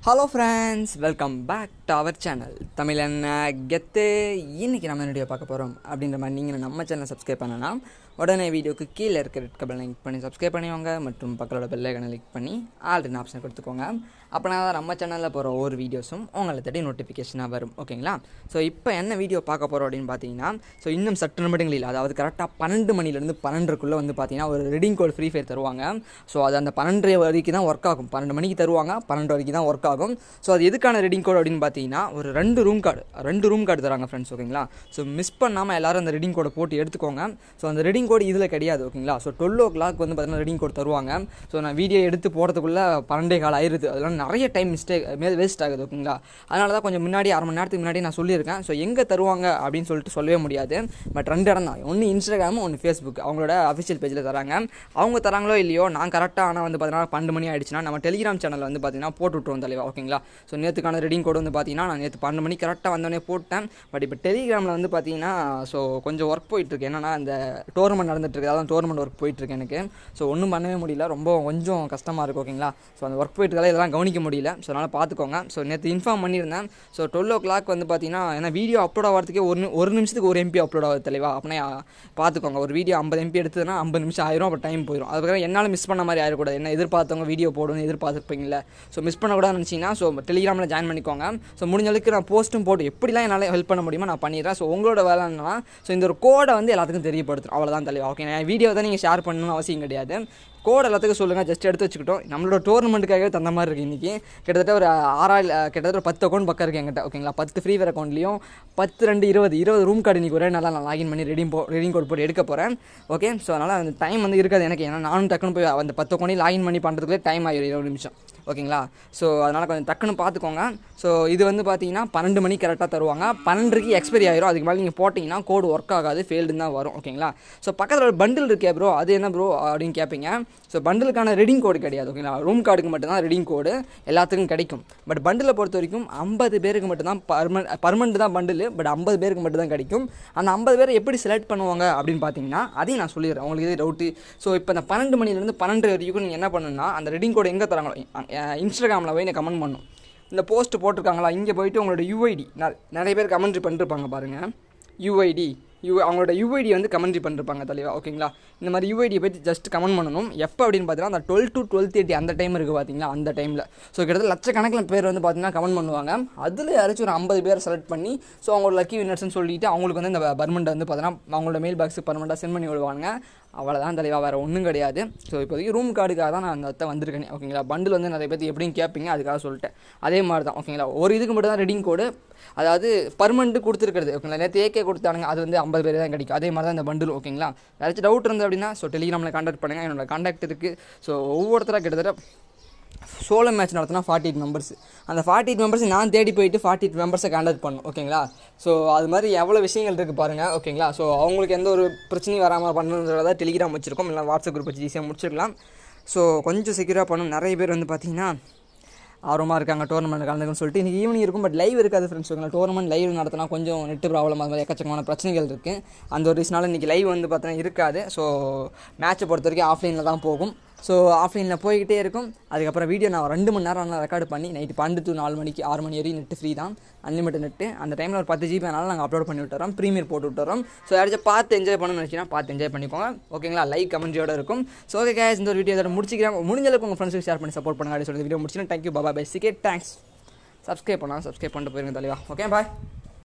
hello friends welcome back to our channel Tamil Enna Gethu இன்னைக்கு நம்ம video பார்க்க போகிறோம் அப்படின்ற மாதிரி நீங்கள் நம்ம சேனலை சப்ஸ்கிரைப் பண்ணலாம் உடனே வீடியோக்கு கீழே இருக்க ரெட் கபல் லிங்க் பண்ணி சப்ஸ்கிரைப் பண்ணிவாங்க மற்றும் பக்கத்தோட பெல் ஐக்கனை கிளிக் பண்ணி ஆல்ரெடி ஆப்ஷன் கொடுத்துக்கோங்க அப்போனா தான் நம்ம சேனலில் போகிற ஒவ்வொரு வீடியோஸும் உங்களை தேடி நோட்டிஃபிகேஷனாக வரும் ஓகேங்களா ஸோ இப்போ என்ன வீடியோ பார்க்க போகிறோம் அப்படின்னு பார்த்தீங்கன்னா ஸோ இன்னும் சற்று நிமிடங்களில் அதாவது கரெக்டாக பன்னெண்டு மணிலேருந்து பன்னெண்டுக்குள்ளே வந்து பார்த்தீங்கன்னா ஒரு ரெடிங் கோட் ஃப்ரீ ஃபயர் தருவாங்க ஸோ அது அந்த பன்னெண்டு வரைக்கும் தான் ஒர்க் ஆகும் பன்னெண்டு மணிக்கு தருவாங்க பன்னெண்டு வரைக்கும் தான் ஒர்க் ஆகும் ஸோ அது எதுக்கான ரெடிங் கோட் அப்படின்னு பார்த்தீங்கன்னா ஒரு ரெண்டு ரூம் கார்டு ரெண்டு ரூம் கார்டு தராங்க ஃப்ரெண்ட்ஸ் ஓகேங்களா ஸோ மிஸ் பண்ணாமல் எல்லாரும் அந்த ரெடிங் கோடை போட்டு எடுத்துக்கோங்க ஸோ அந்த ரெடிங் கோடு இதில் கிடையாது ஓகேங்களா ஸோ டுவெல் ஓ கிளாக் வந்து பார்த்தீங்கன்னா ரெடிங் கோட் தருவாங்க ஸோ நான் வீடியோ எடுத்து போகிறதுக்குள்ளே பன்னெண்டே கால் ஆயிருது அதெல்லாம் நிறைய டைம் மிஸ்டேக் வேஸ்ட் ஆகுது ஓகேங்களா அதனால தான் கொஞ்சம் முன்னாடி அரை மணி நேரத்துக்கு முன்னாடி நான் சொல்லியிருக்கேன் ஸோ எங்கே தருவாங்க அப்படின்னு சொல்லிட்டு சொல்லவே முடியாது பட் ரெண்டு இடம் தான் ஒன்று இன்ஸ்டாகிராமும் ஒன்று ஃபேஸ்புக் அவங்களோட அஃபிஷியல் பேஜில் தராங்க அவங்க தராங்களோ இல்லையோ நான் கரெக்டாக ஆனால் வந்து பார்த்தீங்கன்னா பன்னெண்டு மணி ஆயிடுச்சுன்னா நம்ம டெலிகிராம் சேனலில் வந்து பார்த்தீங்கன்னா போட்டு விட்ருவோம் தலைவா ஓகேங்களா ஸோ நேற்றுக்கான ரெடிங் கோடு வந்து பார்த்தீங்கன்னா நான் நேற்று பன்னெண்டு மணி கரெக்டாக வந்தோடனே போட்டேன் பட் இப்போ டெலிகிராமில் வந்து பார்த்தீங்கன்னா ஸோ கொஞ்சம் ஒர்க் போயிட்டுருக்கு என்னன்னா அந்த டோர்னமெண்ட் நடந்துட்டுருக்கு அதான் டோர்னமெண்ட் ஒர்க் போயிட்டுருக்கு எனக்கு ஸோ ஒன்றும் பண்ணவே முடியல ரொம்ப கொஞ்சம் கஷ்டமாக இருக்குது ஓகேங்களா ஸோ அந்த ஒர்க் போயிட்டு இதெல்லாம் கவனிக்க முடியல ஸோ அதனால் பார்த்துக்கோங்க ஸோ நேற்று இன்ஃபார்ம் பண்ணியிருந்தேன் ஸோ டுவெல் ஓ கிளாக் வந்து பார்த்தீங்கன்னா ஏன்னா வீடியோ அப்லோட் ஆகிறதுக்கே ஒரு நி- ஒரு நிமிஷத்துக்கு ஒரு எம்பி அப்லோட் ஆகுது தெளிவா அப்படின்னா பார்த்துக்கோங்க ஒரு வீடியோ ஐம்பது எம்பி எடுத்ததுன்னா ஐம்பது நிமிஷம் ஆயிரும் அப்போ டைம் போயிடும் அதுக்காக என்னால் மிஸ் பண்ண மாதிரி ஆயிடக்கூடாது என்ன எதிர்பார்த்தவங்க வீடியோ போடணும் எதிர்பார்த்துருப்பீங்களா ஸோ மிஸ் பண்ணக்கூடாதுன்னு நினச்சிங்கன்னா ஸோ டெலிகிராமில் ஜாயின் பண்ணிக்கோங்க ஸோ முடிஞ்ச அளவுக்கு நான் போஸ்ட்டும் போட்டு எப்படிலாம் என்னால் ஹெல்ப் பண்ண முடியுமோ நான் பண்ணிடுறேன் ஸோ உங்களோட வேலை என்னன்னா ஸோ இந்த ஒரு கோடை வந்து எல்லாத்துக்கும் தெரியப்படுத்தும் அவ்வளோதான் தலைவா ஓகே நான் வீடியோ தான் நீங்கள் ஷேர் பண்ணணும்னு அவசியம் கிடையாது கோட் எல்லாத்துக்கும் சொல்லுங்கள் ஜஸ்ட் எடுத்து வச்சுக்கிட்டோம் நம்மளோட டோர்னமெண்ட்டுக்காகவே தந்த மாதிரி இருக்குது இன்றைக்கி கிட்டத்தட்ட ஒரு ஆறாயிரம் கிட்டத்தட்ட ஒரு பத்து அக்கௌண்ட் பக்கம் இருக்குது என்கிட்ட ஓகேங்களா பத்து ஃப்ரீ ஃபயர் அக்கௌண்ட்லையும் பத்து ரெண்டு இருபது இருபது ரூம் கார்டு இன்றைக்கி ஒரே நாளாக நான் லாகின் பண்ணி ரெடிங் போ ரெடிங் கோட் போட்டு எடுக்க போகிறேன் ஓகே ஸோ அதனால் அந்த டைம் வந்து இருக்காது எனக்கு ஏன்னா நானும் டக்குன்னு போய் அந்த பத்து அக்கௌண்ட்டையும் லாகின் பண்ணி பண்ணுறதுக்குள்ளே டைம் ஆகிடும் இருபது நிமிஷம் ஓகேங்களா ஸோ அதனால் கொஞ்சம் டக்குன்னு பார்த்துக்கோங்க ஸோ இது வந்து பார்த்தீங்கன்னா பன்னெண்டு மணி கரெக்டாக தருவாங்க பன்னெண்டுக்கு எக்ஸ்பைரி ஆயிரும் அதுக்கு மேலே நீங்கள் போட்டிங்கன்னா கோடு ஒர்க் ஆகாது ஃபெயில்டு தான் வரும் ஓகேங்களா ஸோ பக்கத்தில் ஒரு பண்டில் இருக்கே ப்ரோ அது என்ன ப்ரோ அப்படின்னு கேட்பீங்க ஸோ பண்டிலுக்கான ரெடிங் கோடு கிடையாது ஓகேங்களா ரூம் கார்டுக்கு மட்டும்தான் ரெடிங் கோடு எல்லாத்துக்கும் கிடைக்கும் பட் பண்டிலை பொறுத்த வரைக்கும் ஐம்பது பேருக்கு மட்டும்தான் பர்மன் பர்மனெண்ட் தான் பண்டில் பட் ஐம்பது பேருக்கு மட்டும் தான் கிடைக்கும் அந்த ஐம்பது பேரை எப்படி செலக்ட் பண்ணுவாங்க அப்படின்னு பார்த்தீங்கன்னா அதையும் நான் சொல்லிடுறேன் உங்களுக்கு இது டவுட்டு ஸோ இப்போ இந்த பன்னெண்டு மணிலேருந்து பன்னெண்டு வரைக்கும் நீங்கள் என்ன பண்ணணும்னா அந்த ரெடிங் கோடு எங்கே தராங்களோ இன்ஸ்டாகிராமில் போய் நீங்கள் கமெண்ட் பண்ணணும் இந்த போஸ்ட் போட்டிருக்காங்களா இங்கே போயிட்டு உங்களோட யூஐடி நிறைய பேர் கமெண்ட்ரி பண்ணிருப்பாங்க பாருங்கள் யூஐடி யூ அவங்களோட யூஐடி வந்து கமெண்ட்ரி பண்ணிருப்பாங்க தலைவா ஓகேங்களா இந்த மாதிரி யூஐடியை பற்றி ஜஸ்ட் கமெண்ட் பண்ணணும் எப்போ அப்படின்னு பார்த்தீங்கன்னா அந்த டுவெல் டு டுவெல் தேர்ட்டி அந்த டைம் இருக்குது பார்த்தீங்களா அந்த டைமில் ஸோ கிட்டத்தட்ட லட்சக்கணக்கில் பேர் வந்து பார்த்தீங்கன்னா கமெண்ட் பண்ணுவாங்க அதில் யாராச்சும் ஒரு ஐம்பது பேர் செலக்ட் பண்ணி ஸோ அவங்களோட லக்கி வின்னர்ஸ்னு சொல்லிட்டு அவங்களுக்கு வந்து இந்த பர்மெண்ட்டை வந்து பார்த்தீங்கன்னா அவங்களோட மெயில் பாக்ஸுக்கு பர்மெண்ட்டாக சென்ட் பண்ணி விடுவாங்க அவ்வளோதான் தலைவா வேறு ஒன்றும் கிடையாது ஸோ இப்போதைக்கு ரூம் கார்டுக்காக தான் நான் அந்த இடத்த வந்திருக்கேன் ஓகேங்களா பண்டில் வந்து நிறைய பேர் எப்படின்னு கேட்பீங்க அதுக்காக சொல்லிட்டேன் அதே மாதிரி தான் ஓகேங்களா ஒரு இதுக்கு மட்டும் தான் ரெடிங் கோடு அதாவது பர்மனெண்ட் கொடுத்துருக்கிறது ஓகேங்களா நேற்று ஏகே கொடுத்தானுங்க அது வந்து ஐம்பது பேர் தான் கிடைக்கும் அதே மாதிரி தான் இந்த பண்டில் ஓகேங்களா யாராச்சும் டவுட் இருந்தது அப்படின்னா ஸோ டெலிகிராமில் கான்டாக்ட் பண்ணுங்கள் என்னோட கான்டாக்ட் இருக்குது ஸோ ஒவ்வொருத்தராக கிட்டத்தட்ட சோலோ மேட்ச் நடத்தினா ஃபார்ட்டி எயிட் மெம்பர்ஸ் அந்த ஃபார்ட்டி எயிட் மெம்பர்ஸ் நான் தேடி போயிட்டு ஃபார்ட்டி எயிட் மெம்பர்ஸை கான்டாக்ட் பண்ணும் ஓகேங்களா ஸோ அது மாதிரி எவ்வளோ விஷயங்கள் இருக்குது பாருங்கள் ஓகேங்களா ஸோ அவங்களுக்கு எந்த ஒரு பிரச்சனையும் வராமல் பண்ணணுன்றதா டெலிகிராம் வச்சிருக்கோம் இல்லை வாட்ஸ்அப் குரூப் வச்சு ஈஸியாக முடிச்சிடலாம் ஸோ கொஞ்சம் செக்யூராக பண்ணணும் நிறைய பேர் வந்து பார்த்தீங்கன்னா ஆர்வமாக இருக்காங்க டோர்னமெண்ட் கலந்துக்கணும்னு சொல்லிட்டு இன்றைக்கி ஈவினிங் இருக்கும் பட் லைவ் இருக்காது ஃப்ரெண்ட்ஸ் ஓகேங்களா டோர்னமெண்ட் லைவ் நடத்தினா கொஞ்சம் நெட்டு ப்ராப்ளம் அது மாதிரி எக்கச்சக்கமான பிரச்சனைகள் இருக்குது அந்த ஒரு ரீசனால இன்றைக்கி லைவ் வந்து பார்த்தீங்கன்னா இருக்காது ஸோ மேட்சை பொறுத்த வரைக்கும் ஆஃப்லைனில் தான் போகும் ஸோ ஆஃப்லைனில் போய்கிட்டே இருக்கும் அதுக்கப்புறம் வீடியோ நான் ரெண்டு மணி நேரம் நான் ரெக்கார்டு பண்ணி நைட்டு பன்னெண்டு டு நாலு மணிக்கு ஆறு மணி வரைக்கும் நெட்டு ஃப்ரீ தான் அன்லிமிட்டட் நெட்டு அந்த டைமில் ஒரு பத்து ஜிபி ஆனாலும் நாங்கள் அப்லோட் பண்ணி விட்டுறோம் ப்ரீமியர் போட்டு விட்டுறோம் ஸோ யாராச்சும் பார்த்து என்ஜாய் பண்ணணும்னு நினச்சிங்கன்னா பார்த்து என்ஜாய் பண்ணிக்கோங்க ஓகேங்களா லைக் கமெண்ட்ரியோட இருக்கும் ஸோ ஓகே கேஸ் இந்த ஒரு வீடியோ இதோட முடிச்சிக்கிறேன் முடிஞ்ச அளவுக்கு உங்கள் ஃப்ரெண்ட்ஸுக்கு ஷேர் பண்ணி சப்போர்ட் பண்ணுங்க அப்படின்னு சொல்லி வீடியோ முடிச்சுன்னா தேங்க்யூ பாபா பை சிகே தேங்க்ஸ் சப்ஸ்கிரைப் பண்ணலாம் சப்ஸ்கிரைப் பண்ணிட்டு போயிருங்க தலைவா ஓகே பாய்